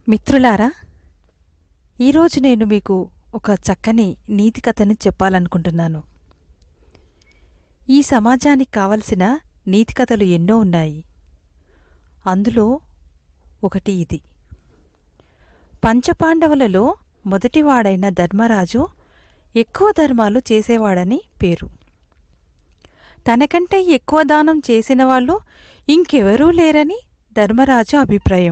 మిత్రులారా ఈరోజు నేను మీకు ఒక చక్కని నీతి కథని చెప్పాలనుకుంటున్నాను ఈ సమాజానికి కావలసిన నీతి కథలు ఎన్నో ఉన్నాయి అందులో ఒకటి ఇది పంచపాండవులలో మొదటివాడైన ధర్మరాజు ఎక్కువ ధర్మాలు చేసేవాడని పేరు తనకంటే ఎక్కువ దానం చేసిన వాళ్ళు ఇంకెవరూ లేరని ధర్మరాజు అభిప్రాయం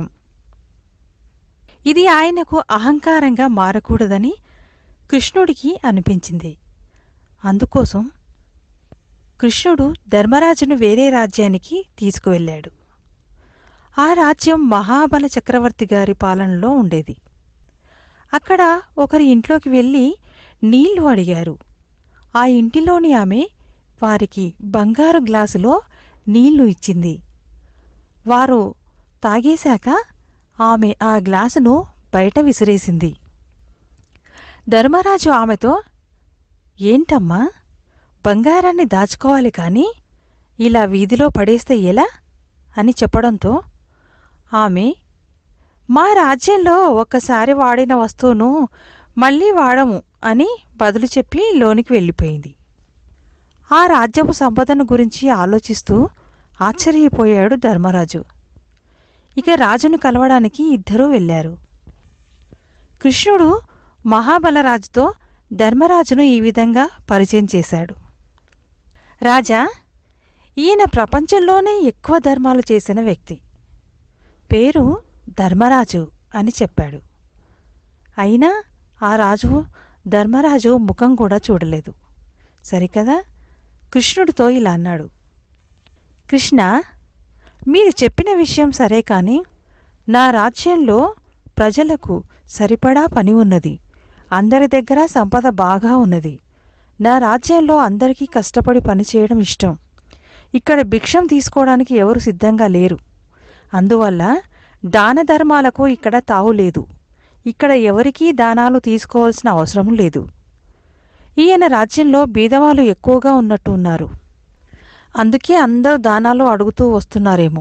ఇది ఆయనకు అహంకారంగా మారకూడదని కృష్ణుడికి అనిపించింది అందుకోసం కృష్ణుడు ధర్మరాజును వేరే రాజ్యానికి తీసుకువెళ్ళాడు ఆ రాజ్యం మహాబల చక్రవర్తి గారి పాలనలో ఉండేది అక్కడ ఒకరి ఇంట్లోకి వెళ్ళి నీళ్లు అడిగారు ఆ ఇంటిలోని ఆమె వారికి బంగారు గ్లాసులో నీళ్లు ఇచ్చింది వారు తాగేశాక ఆమె ఆ గ్లాసును బయట విసిరేసింది ధర్మరాజు ఆమెతో ఏంటమ్మా బంగారాన్ని దాచుకోవాలి కానీ ఇలా వీధిలో పడేస్తే ఎలా అని చెప్పడంతో ఆమె మా రాజ్యంలో ఒక్కసారి వాడిన వస్తువును మళ్ళీ వాడము అని బదులు చెప్పి లోనికి వెళ్ళిపోయింది ఆ రాజ్యపు సంపదను గురించి ఆలోచిస్తూ ఆశ్చర్యపోయాడు ధర్మరాజు ఇక రాజును కలవడానికి ఇద్దరూ వెళ్ళారు కృష్ణుడు మహాబలరాజుతో ధర్మరాజును ఈ విధంగా పరిచయం చేశాడు రాజా ఈయన ప్రపంచంలోనే ఎక్కువ ధర్మాలు చేసిన వ్యక్తి పేరు ధర్మరాజు అని చెప్పాడు అయినా ఆ రాజు ధర్మరాజు ముఖం కూడా చూడలేదు సరికదా కృష్ణుడితో ఇలా అన్నాడు కృష్ణ మీరు చెప్పిన విషయం సరే కానీ నా రాజ్యంలో ప్రజలకు సరిపడా పని ఉన్నది అందరి దగ్గర సంపద బాగా ఉన్నది నా రాజ్యంలో అందరికీ కష్టపడి పనిచేయడం ఇష్టం ఇక్కడ భిక్షం తీసుకోవడానికి ఎవరు సిద్ధంగా లేరు అందువల్ల దాన ధర్మాలకు ఇక్కడ తావు లేదు ఇక్కడ ఎవరికీ దానాలు తీసుకోవాల్సిన అవసరం లేదు ఈయన రాజ్యంలో బీదవాళ్ళు ఎక్కువగా ఉన్నట్టు ఉన్నారు అందుకే అందరూ దానాలు అడుగుతూ వస్తున్నారేమో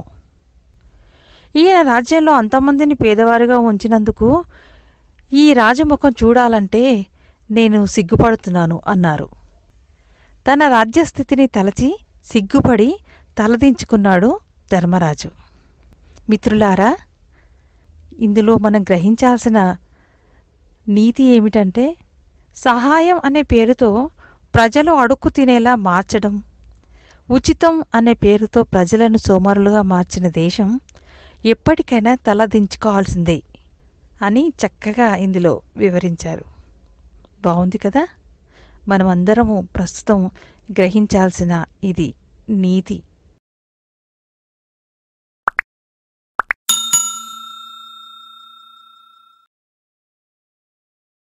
ఈయన రాజ్యంలో అంతమందిని పేదవారిగా ఉంచినందుకు ఈ రాజముఖం చూడాలంటే నేను సిగ్గుపడుతున్నాను అన్నారు తన రాజ్యస్థితిని తలచి సిగ్గుపడి తలదించుకున్నాడు ధర్మరాజు మిత్రులారా ఇందులో మనం గ్రహించాల్సిన నీతి ఏమిటంటే సహాయం అనే పేరుతో ప్రజలు అడుక్కు తినేలా మార్చడం ఉచితం అనే పేరుతో ప్రజలను సోమరులుగా మార్చిన దేశం ఎప్పటికైనా తలదించుకోవాల్సిందే అని చక్కగా ఇందులో వివరించారు బాగుంది కదా మనమందరము ప్రస్తుతం గ్రహించాల్సిన ఇది నీతి